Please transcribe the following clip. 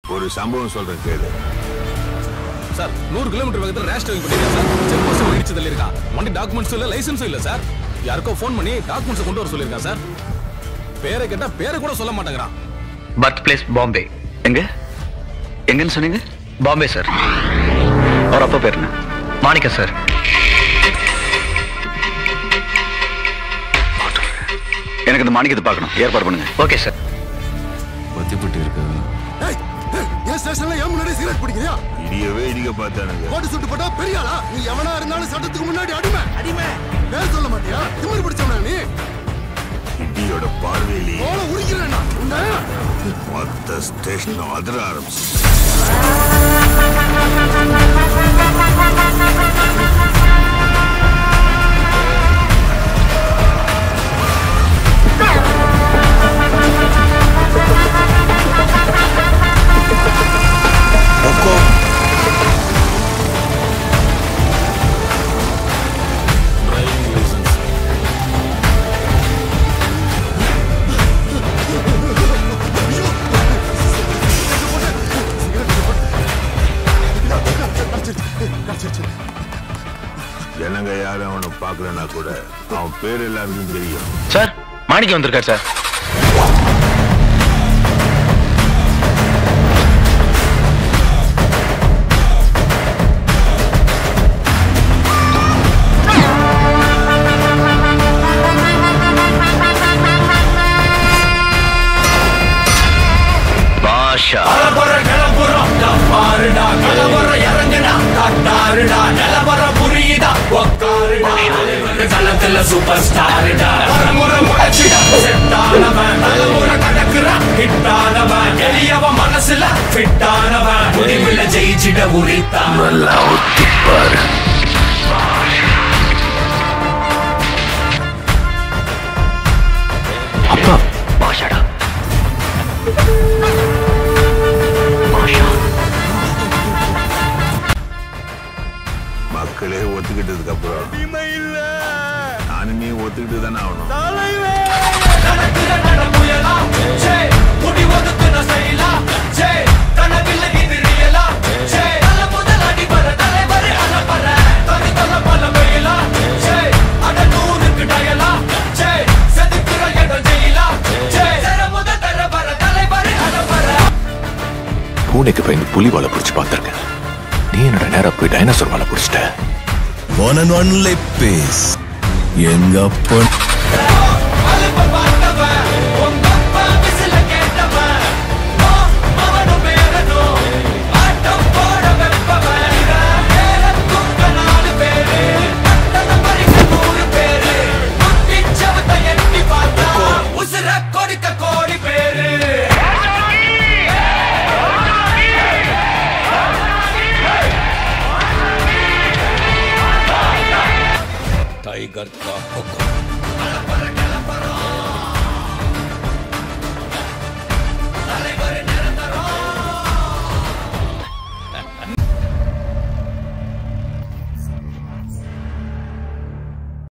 ஒரு சம்பவம் சொல்றேன் கேளு சார் நூறு கிலோமீட்டர் வேகத்தில் ரேஷ் டிரைவிங் பண்ணிருக்கேன் சார் செக் போஸ்ட் இடிச்சு தள்ளியிருக்கான் வண்டி டாக்குமெண்ட்ஸ் இல்ல லைசன்ஸும் இல்ல சார் யாருக்கோ ஃபோன் பண்ணி டாக்குமெண்ட்ஸ் கொண்டு வர சொல்லியிருக்கான் சார் பேரை கேட்டா பேரை கூட சொல்ல மாட்டேங்கிறான் பர்த் பிளேஸ் பாம்பே எங்க எங்கன்னு சொன்னீங்க பாம்பே சார் அவர் அப்பா பேர் என்ன மாணிக்கம் சார் எனக்கு இந்த மாணிக்கத்தை பார்க்கணும் ஏற்பாடு பண்ணுங்க ஓகே சார் பத்திப்பட்டு இருக்கு என் ஸ்டேஷன்ல ஏன் முன்னாடி சிகரெட் பிடிக்கிறியா இடியவே இடிக்க பார்த்தானுங்க கோட்டு சுட்டு போட்டா பெரிய ஆளா நீ எவனா இருந்தாலும் சட்டத்துக்கு முன்னாடி அடிமை அடிமை பேர் சொல்ல மாட்டியா திமிரு பிடிச்சவனா நீ இடியோட பார்வையிலேயே போல உரிக்கிறேன்னா உன்னை மொத்த ஸ்டேஷனும் அதிர ஆரம்பிச்சு டிரைவிங் லைசன்ஸ் ஜனங்க யாரும் அவனை பார்க்கலன்னா கூட அவன் பேர் எல்லாருக்கும் தெரியும் சார் மாணிக்கம் வந்திருக்கார் சார் பாஷா சூப்பர் ஸ்டாருடா பரமுறை முளைச்சிடா செட்டானவன் தலைமுறை கடக்குறான் ஹிட்டானவன் எளியவன் மனசுல ஃபிட்டானவன் முடிவுல ஜெயிச்சிட உரித்தான் நல்லா ஒத்திப்பாரு அப்பா பாஷாடா பாஷா மக்களே ஒத்துக்கிட்டதுக்கு அப்புறம் நானுமே ஒத்துக்கிட்டு தானே ஆகணும் நடக்கிற நடமுயலா சே முடி ஒதுக்குன செயலா சே கனவில்ல இது ரியலா சே தல முதல் அடிபர தலைவர் அலப்பற தனி தல பல வெயிலா சே அட நூறுக்கு டயலா சே செதுக்குற இடம் ஜெயிலா சே தர முத தர வர தலைவர் அலப்பற பூனைக்கு பயந்து புலி வாழை பிடிச்சு பார்த்திருக்கேன் நீ என்னோட நேரா போய் டைனோசர் வாழை பிடிச்சிட்ட ஒன் அண்ட் ஒன்லி பீஸ் எங்க அப்பா அலுப்ப பார்த்தவன் உங்க அப்பா விசில கேட்டவன் மா, அவனும் பேரனும் ஆட்டம் போட வெப்பவன் பேரன் குக்க நாலு பேரு பட்டத பறிக்க நூறு பேரு குட்டி சவத்தை எட்டி பார்த்தா உசுர கொடுக்க கோடி பேரு टाइगर का हुक्म